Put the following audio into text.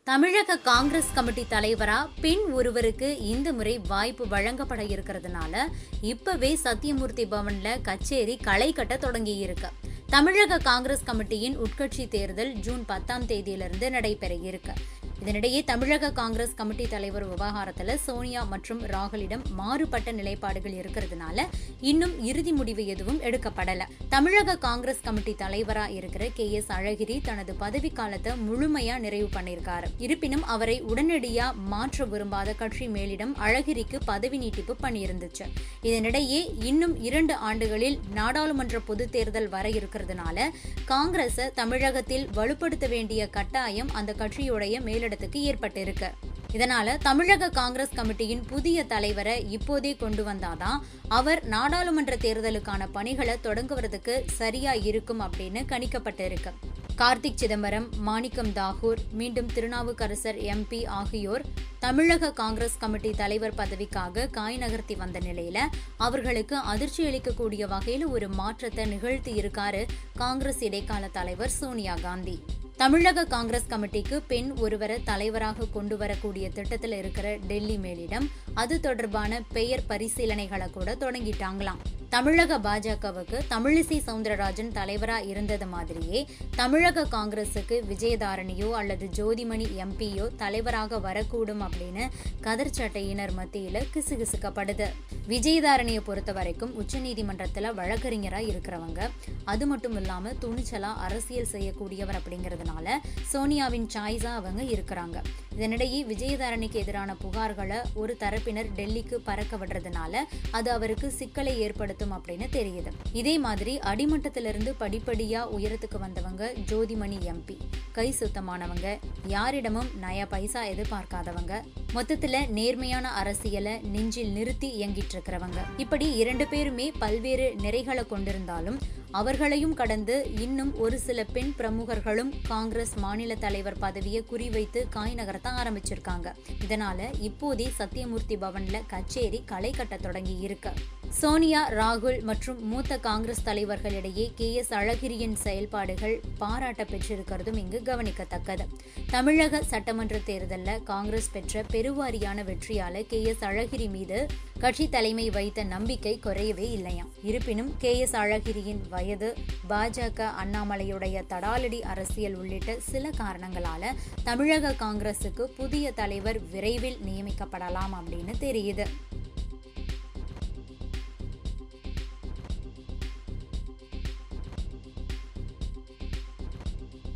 தமிழக காங்கிரஸ் கமிட்டி தலைவரா பெண் ஒருவருக்கு இந்த முறை வாய்ப்பு வழங்கப்பட இருக்கிறதுனால இப்பவே சத்தியமூர்த்தி பவன்ல கச்சேரி களை கட்ட தொடங்கி இருக்கு தமிழக காங்கிரஸ் கமிட்டியின் உட்கட்சி தேர்தல் ஜூன் பத்தாம் தேதியிலிருந்து நடைபெற இருக்கு இதனிடையே தமிழக காங்கிரஸ் கமிட்டி தலைவர் விவகாரத்துல சோனியா மற்றும் ராகுலிடம் மாறுபட்ட நிலைப்பாடுகள் இருக்கிறதுனால இன்னும் இறுதி முடிவு எதுவும் எடுக்கப்படல தமிழக காங்கிரஸ் கமிட்டி தலைவரா இருக்கிற கே எஸ் அழகிரி தனது பதவி காலத்தை முழுமையா நிறைவு பண்ணியிருக்காரு இருப்பினும் அவரை உடனடியா மாற்ற விரும்பாத கட்சி மேலிடம் அழகிரிக்கு பதவி நீட்டிப்பு பண்ணியிருந்துச்சு இதனிடையே இன்னும் இரண்டு ஆண்டுகளில் நாடாளுமன்ற பொதுத் தேர்தல் வர இருக்கிறதுனால காங்கிரஸை தமிழகத்தில் வலுப்படுத்த வேண்டிய கட்டாயம் அந்த கட்சியுடைய மேலிடத்துக்கு ஏற்பட்டிருக்கு இதனால தமிழக காங்கிரஸ் கமிட்டியின் புதிய தலைவரை இப்போதே கொண்டு வந்தாதான் அவர் நாடாளுமன்ற தேர்தலுக்கான பணிகளை தொடங்குவதற்கு சரியா இருக்கும் அப்படின்னு கணிக்கப்பட்டிருக்கு கார்த்திக் சிதம்பரம் மாணிக்கம் தாகூர் மீண்டும் திருநாவுக்கரசர் எம்பி ஆகியோர் தமிழக காங்கிரஸ் கமிட்டி தலைவர் பதவிக்காக காய் நகர்த்தி வந்த நிலையில அவர்களுக்கு அதிர்ச்சி அளிக்கக்கூடிய வகையில் ஒரு மாற்றத்தை நிகழ்த்தி இருக்காரு காங்கிரஸ் இடைக்கால தலைவர் சோனியா காந்தி தமிழக காங்கிரஸ் கமிட்டிக்கு பெண் ஒருவரை தலைவராக கொண்டு வரக்கூடிய திட்டத்தில் இருக்கிற டெல்லி மேலிடம் அது தொடர்பான பெயர் பரிசீலனைகளை கூட தொடங்கிட்டாங்களாம் தமிழக பாஜகவுக்கு தமிழிசை சவுந்தரராஜன் தலைவரா இருந்தது மாதிரியே தமிழக காங்கிரசுக்கு விஜயதாரணியோ அல்லது ஜோதிமணி எம்பியோ தலைவராக வரக்கூடும் அப்படின்னு கதர்ச்சட்டையினர் மத்தியில கிசுகிசுக்கப்படுது விஜயதாரணியை பொறுத்த வரைக்கும் உச்சநீதிமன்றத்துல வழக்கறிஞரா இருக்கிறவங்க அது மட்டும் இல்லாம துணிச்சலா அரசியல் செய்யக்கூடியவர் அப்படிங்கறதுனால சோனியாவின் சாய்ஸா அவங்க இருக்கிறாங்க இதனிடையே விஜயதாரணிக்கு எதிரான புகார்களை ஒரு தரப்பினர் டெல்லிக்கு பறக்க விடுறதுனால அது அவருக்கு சிக்கலை ஏற்படுத்தும் அப்படின்னு தெரியுது இதே மாதிரி அடிமட்டத்திலிருந்து படிப்படியா உயரத்துக்கு வந்தவங்க ஜோதிமணி எம்பி கை சுத்தமானவங்க யாரிடமும் நயா பைசா எதிர்பார்க்காதவங்க மொத்தத்துல நேர்மையான அரசியலை நெஞ்சில் நிறுத்தி இயங்கிட்டு இருக்கிறவங்க இப்படி இரண்டு பேருமே பல்வேறு நிறைகளை கொண்டிருந்தாலும் அவர்களையும் கடந்து இன்னும் ஒரு சில பெண் பிரமுகர்களும் காங்கிரஸ் மாநில தலைவர் பதவியை குறிவைத்து காய் நகர்த்த ஆரம்பிச்சிருக்காங்க இதனால இப்போதே சத்தியமூர்த்தி பவன்ல கச்சேரி களை கட்ட தொடங்கி இருக்கு சோனியா ராகுல் மற்றும் மூத்த காங்கிரஸ் தலைவர்களிடையே கே எஸ் அழகிரியின் செயல்பாடுகள் பாராட்ட பெற்றிருக்கிறதும் இங்கு கவனிக்கத்தக்கது தமிழக சட்டமன்ற தேர்தலில் காங்கிரஸ் பெற்ற பெருவாரியான வெற்றியால கே எஸ் அழகிரி மீது கட்சி தலைமை வைத்த நம்பிக்கை குறையவே இல்லையாம் இருப்பினும் கே எஸ் அழகிரியின் வயது பாஜக அண்ணாமலையுடைய தடாலடி அரசியல் உள்ளிட்ட சில காரணங்களால தமிழக காங்கிரசுக்கு புதிய தலைவர் விரைவில் நியமிக்கப்படலாம் அப்படின்னு தெரியுது